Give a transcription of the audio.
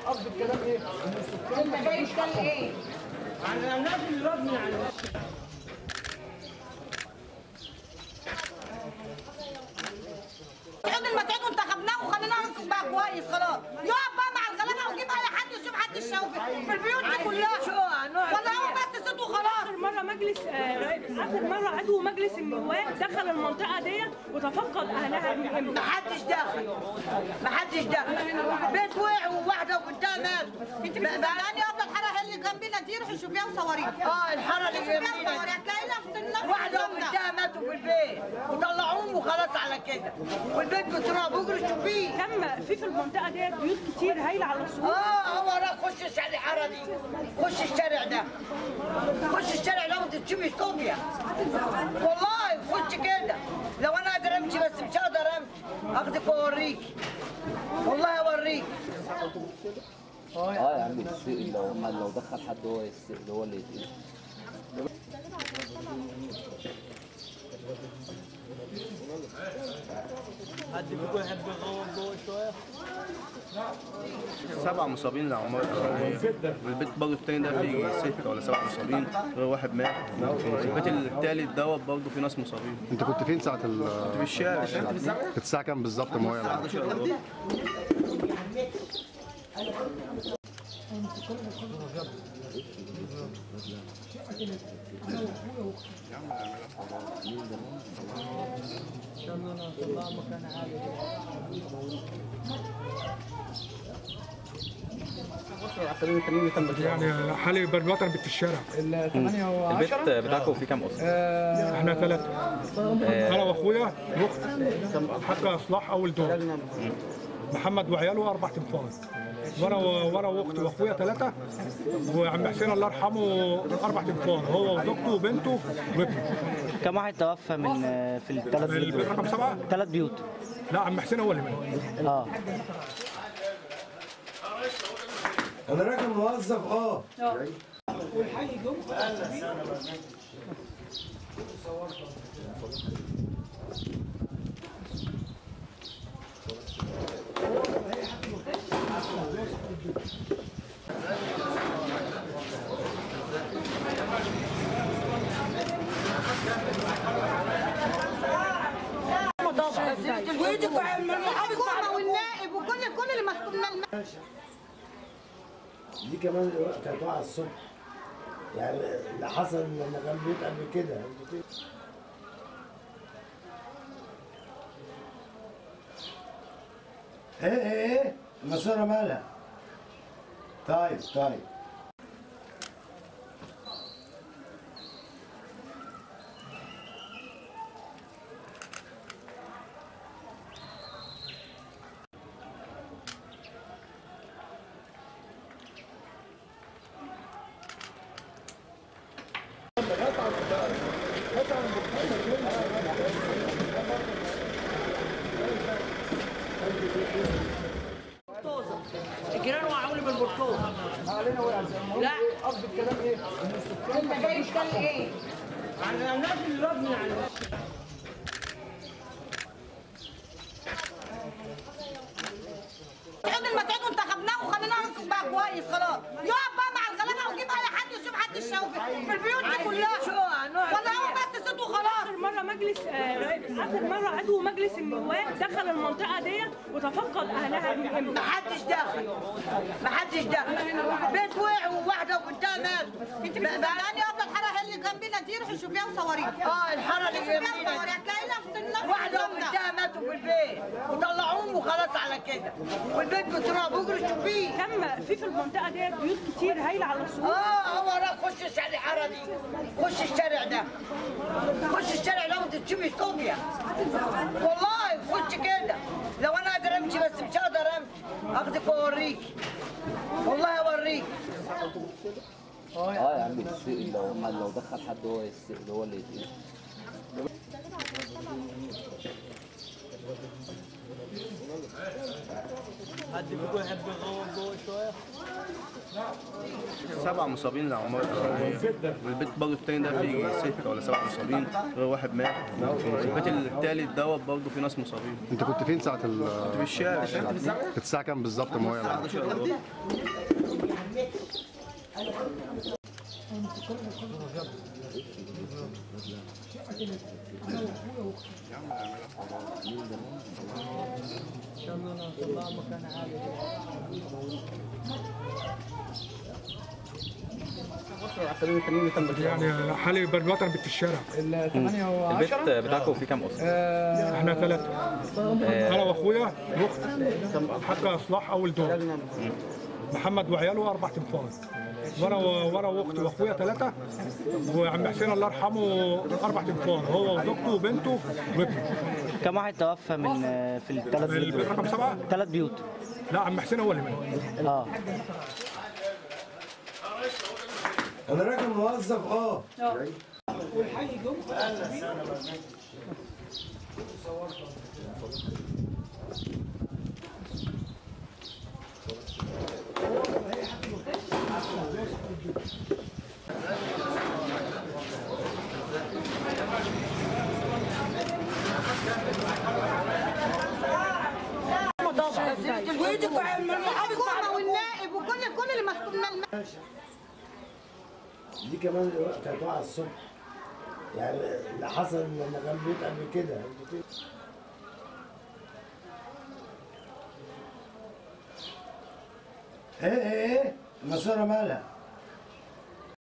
قصد الكلام ايه؟ ان السكان انت جاي تتكلم ايه؟ عن الاولاد اللي ربنا على سعود المسعود وانتخبناه وخليناه بقى كويس خلاص يقف بقى مع الغلابه ويجيب اي حد يشوف حد يشوف في البيوت دي كلها ولا هو بس صوته خلاص اخر مره مجلس آه، اخر مره عضو مجلس النواب دخل المنطقه ديت وتفقد اهلها من محدش داخل محدش داخل بيت وقع وواحده وبنتها ماتوا انت مش مستنياني افضل حاره اللي جنبنا دي روحي شوفيها وصوريها اه الحاره اللي شوفيها جنبينا وصوريها هتلاقي نفس النفس واحده قدامنا. وبنتها ماتوا في البيت وطلعوهم وخلاص على كده والبيت بتراب اجري شوفيه كم في في المنطقه ديت بيوت كتير هايله على السور اه هو راح خش الشارع الحاره دي خش الشارع ده خش الشارع ده وتشوف اثيوبيا والله خش كده لو انا اقدر امشي بس مش هقدر امشي اخدك واوريك والله اوريك اه يا عم يتسأل لو لو دخل حد هو يتسأل هو اللي يتقل حد فيكم يحب يغوط جوه شويه سبع مصابين العمار والبيت برضه التاني ده فيه ستة ولا سبع مصابين غير واحد مات البيت التالت دوت برضه فيه ناس مصابين انت كنت فين ساعة ال في الشارع كانت الساعة كام بالظبط مويه 11 وربع. يعني حالي بالوطن بيت في الشارع البيت بتاعكم فيه كام اسره؟ احنا ثلاثة انا واخويا واخت حاجة اصلاح اول دور محمد وعياله اربع تنفار وانا وانا واختي واخويا ثلاثة وعم حسين الله يرحمه اربع تنفار هو وزوجته وبنته وابنه كم واحد توفى من في الثلاث البيت رقم سبعة ثلاث بيوت لا عم حسين هو اللي مات اه انا راجل موظف اه الحكومه والنائب وكل كل اللي مسؤول من الم- دي كمان كانت واقعه الصبح يعني اللي حصل لما كان بيت قبل كده قبل كده. ايه ايه ايه الماسوره مالها طيب طيب الجيران وقعوا لي بالبرتقال لا قصد الكلام ايه؟ ان السكان انت جاي تتكلم ايه؟ عن الاولاد اللي ربنا على سعود المسعود وانتخبناه وخليناه بقى كويس خلاص يقف بقى مع الغلابه ويجيب اي حد يشوف حد يشوف في البيوت دي كلها ولا هو بس صوته خلاص اخر مره مجلس آه، اخر مره عضو مجلس النواب دخل المنطقه ديت وتفقد اهلها من محدش داخل محدش داخل بيت وقع وواحده وبنتها ماتوا انت مش مستنياني افضل حاره اللي جنبنا دي روحي شوفيها وصوريها اه الحاره اللي شوفيها جنبينا وصوريها هتلاقي نفس النفس واحده قدامنا. وبنتها ماتوا في البيت وطلعوهم وخلاص على كده والبيت بتراب اجري شوفيه كم في في المنطقه ديت بيوت كتير هايله على السور اه هو راح خش الشارع الحاره دي خش الشارع ده خش الشارع ده وتشوف اثيوبيا والله خش كده لو انا اقدر امشي بس مش هقدر امشي اخدك واوريك والله اوريك اه يا عم يتسأل لو لو دخل حد هو يتسأل هو اللي يتقل حد فيكم يحب يغوط جوه شويه سبع مصابين العمار والبيت برضه التاني ده فيه ستة ولا سبع مصابين غير واحد مات البيت التالت دوت برضه فيه ناس مصابين انت كنت فين ساعه ال في الشارع كانت الساعه كام بالظبط مويه 11 إلا ربع. يعني حالي دلوقتي انا في الشارع البيت بتاعكم فيه كام اسره؟ احنا ثلاثه انا واخويا واخت حاجه اصلاح اول دور محمد وعياله اربع تنفار وانا وانا واختي واخويا ثلاثه وعم حسين الله يرحمه اربع تنفار هو وزوجته وبنته وابنه كم واحد توفى من في الثلاث البيت بيوت رقم سبعه ثلاث بيوت لا عم حسين هو اللي مات اه انا راجل موظف اه الحكومه والنائب وكل كل اللي مسؤول من الم... دي كمان دلوقتي كانت واقعه الصبح يعني اللي حصل لما كان بيت قبل كده ايه ايه ايه الماسوره مالها